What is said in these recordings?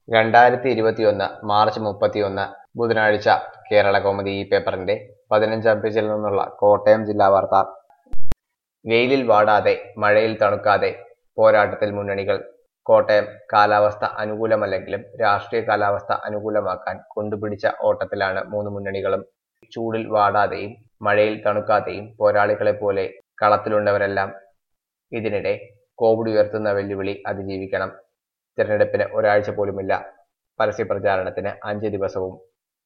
രണ്ടായിരത്തി ഇരുപത്തിയൊന്ന് മാർച്ച് മുപ്പത്തിയൊന്ന് ബുധനാഴ്ച കേരള കൗമുദി ഈ പേപ്പറിന്റെ പതിനഞ്ചാം പേജിൽ നിന്നുള്ള കോട്ടയം ജില്ലാ വാർത്ത വെയിലിൽ വാടാതെ മഴയിൽ തണുക്കാതെ പോരാട്ടത്തിൽ മുന്നണികൾ കോട്ടയം കാലാവസ്ഥ അനുകൂലമല്ലെങ്കിലും രാഷ്ട്രീയ കാലാവസ്ഥ അനുകൂലമാക്കാൻ കൊണ്ടുപിടിച്ച ഓട്ടത്തിലാണ് മൂന്ന് മുന്നണികളും ചൂടിൽ വാടാതെയും മഴയിൽ തണുക്കാതെയും പോരാളികളെ പോലെ കളത്തിലുണ്ടവരെല്ലാം ഇതിനിടെ കോവിഡ് ഉയർത്തുന്ന വെല്ലുവിളി അതിജീവിക്കണം തിരഞ്ഞെടുപ്പിന് ഒരാഴ്ച പോലുമില്ല പരസ്യ പ്രചാരണത്തിന് അഞ്ച് ദിവസവും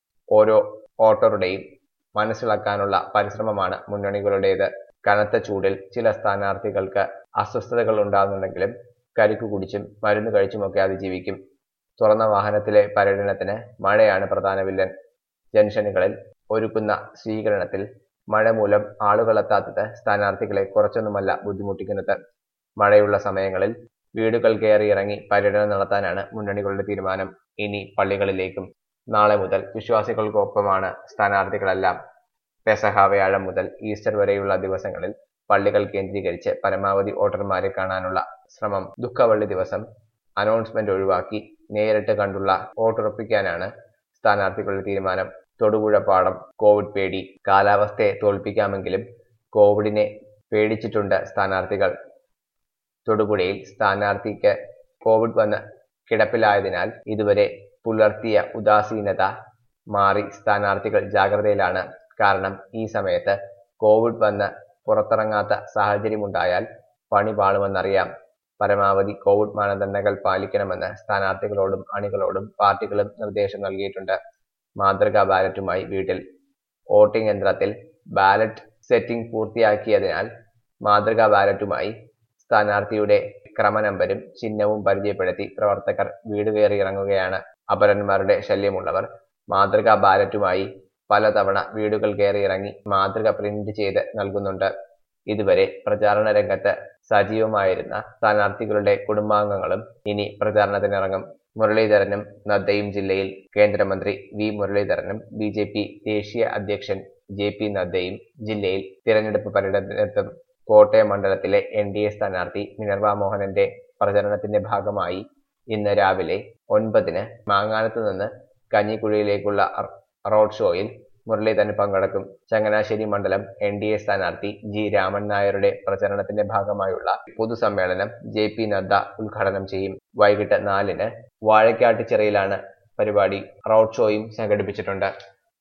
ഓരോ വോട്ടറുടെയും മനസ്സിളക്കാനുള്ള പരിശ്രമമാണ് മുന്നണികളുടേത് കനത്ത ചൂടിൽ ചില സ്ഥാനാർത്ഥികൾക്ക് അസ്വസ്ഥതകൾ ഉണ്ടാകുന്നുണ്ടെങ്കിലും കരിക്കു കുടിച്ചും മരുന്ന് കഴിച്ചുമൊക്കെ അതിജീവിക്കും തുറന്ന വാഹനത്തിലെ പര്യടനത്തിന് മഴയാണ് പ്രധാന വില്ലൻ ജംഗ്ഷനുകളിൽ ഒരുക്കുന്ന സ്വീകരണത്തിൽ മഴ മൂലം ആളുകളെത്താത്തത് സ്ഥാനാർത്ഥികളെ കുറച്ചൊന്നുമല്ല ബുദ്ധിമുട്ടിക്കുന്നത് മഴയുള്ള സമയങ്ങളിൽ വീടുകൾ കയറി ഇറങ്ങി പര്യടനം നടത്താനാണ് മുന്നണികളുടെ തീരുമാനം ഇനി പള്ളികളിലേക്കും നാളെ മുതൽ വിശ്വാസികൾക്കൊപ്പമാണ് സ്ഥാനാർത്ഥികളെല്ലാം പെസഹ വ്യാഴം മുതൽ ഈസ്റ്റർ വരെയുള്ള ദിവസങ്ങളിൽ പള്ളികൾ കേന്ദ്രീകരിച്ച് പരമാവധി വോട്ടർമാരെ കാണാനുള്ള ശ്രമം ദുഃഖവള്ളി ദിവസം അനൗൺസ്മെന്റ് ഒഴിവാക്കി നേരിട്ട് കണ്ടുള്ള വോട്ടുറപ്പിക്കാനാണ് സ്ഥാനാർത്ഥികളുടെ തീരുമാനം തൊടുപുഴ പാടം കോവിഡ് പേടി കാലാവസ്ഥയെ തോൽപ്പിക്കാമെങ്കിലും കോവിഡിനെ പേടിച്ചിട്ടുണ്ട് സ്ഥാനാർത്ഥികൾ തൊടുപുഴയിൽ സ്ഥാനാർത്ഥിക്ക് കോവിഡ് വന്ന് കിടപ്പിലായതിനാൽ ഇതുവരെ പുലർത്തിയ ഉദാസീനത മാറി സ്ഥാനാർത്ഥികൾ ജാഗ്രതയിലാണ് കാരണം ഈ സമയത്ത് കോവിഡ് വന്ന് പുറത്തിറങ്ങാത്ത സാഹചര്യമുണ്ടായാൽ പണി പാളുമെന്നറിയാം പരമാവധി കോവിഡ് മാനദണ്ഡങ്ങൾ പാലിക്കണമെന്ന് സ്ഥാനാർത്ഥികളോടും അണികളോടും പാർട്ടികളും നിർദ്ദേശം നൽകിയിട്ടുണ്ട് മാതൃകാ ബാലറ്റുമായി വീട്ടിൽ വോട്ടിംഗ് യന്ത്രത്തിൽ ബാലറ്റ് സെറ്റിംഗ് പൂർത്തിയാക്കിയതിനാൽ മാതൃകാ ബാലറ്റുമായി സ്ഥാനാർത്ഥിയുടെ ക്രമനമ്പരും ചിഹ്നവും പരിചയപ്പെടുത്തി പ്രവർത്തകർ വീട് കയറി ഇറങ്ങുകയാണ് അപരന്മാരുടെ ശല്യമുള്ളവർ മാതൃകാ ബാലറ്റുമായി പലതവണ വീടുകൾ കയറി ഇറങ്ങി മാതൃക പ്രിന്റ് ചെയ്ത് നൽകുന്നുണ്ട് ഇതുവരെ പ്രചാരണ രംഗത്ത് സജീവമായിരുന്ന സ്ഥാനാർത്ഥികളുടെ കുടുംബാംഗങ്ങളും ഇനി പ്രചാരണത്തിനിറങ്ങും മുരളീധരനും നദ്ദയും ജില്ലയിൽ കേന്ദ്രമന്ത്രി വി മുരളീധരനും ബി ജെ പി ദേശീയ അധ്യക്ഷൻ ജെ പി നദ്ദയും ജില്ലയിൽ തിരഞ്ഞെടുപ്പ് പര്യടനത്തിനെത്തും കോട്ടയം മണ്ഡലത്തിലെ എൻ ഡി എ സ്ഥാനാർത്ഥി മിനർവ മോഹനന്റെ പ്രചരണത്തിന്റെ ഭാഗമായി ഇന്ന് രാവിലെ ഒൻപതിന് മാങ്ങാനത്ത് നിന്ന് കഞ്ഞിക്കുഴിയിലേക്കുള്ള റോഡ് ഷോയിൽ മുരളീധരൻ പങ്കെടുക്കും ചങ്ങനാശ്ശേരി മണ്ഡലം എൻ ഡി എ സ്ഥാനാർത്ഥി ജി രാമൻ നായരുടെ പ്രചരണത്തിന്റെ ഭാഗമായുള്ള പൊതുസമ്മേളനം ജെ പി നദ്ദ ഉദ്ഘാടനം ചെയ്യും വൈകിട്ട് നാലിന് വാഴക്കാട്ടുചിറയിലാണ് പരിപാടി റോഡ് ഷോയും സംഘടിപ്പിച്ചിട്ടുണ്ട്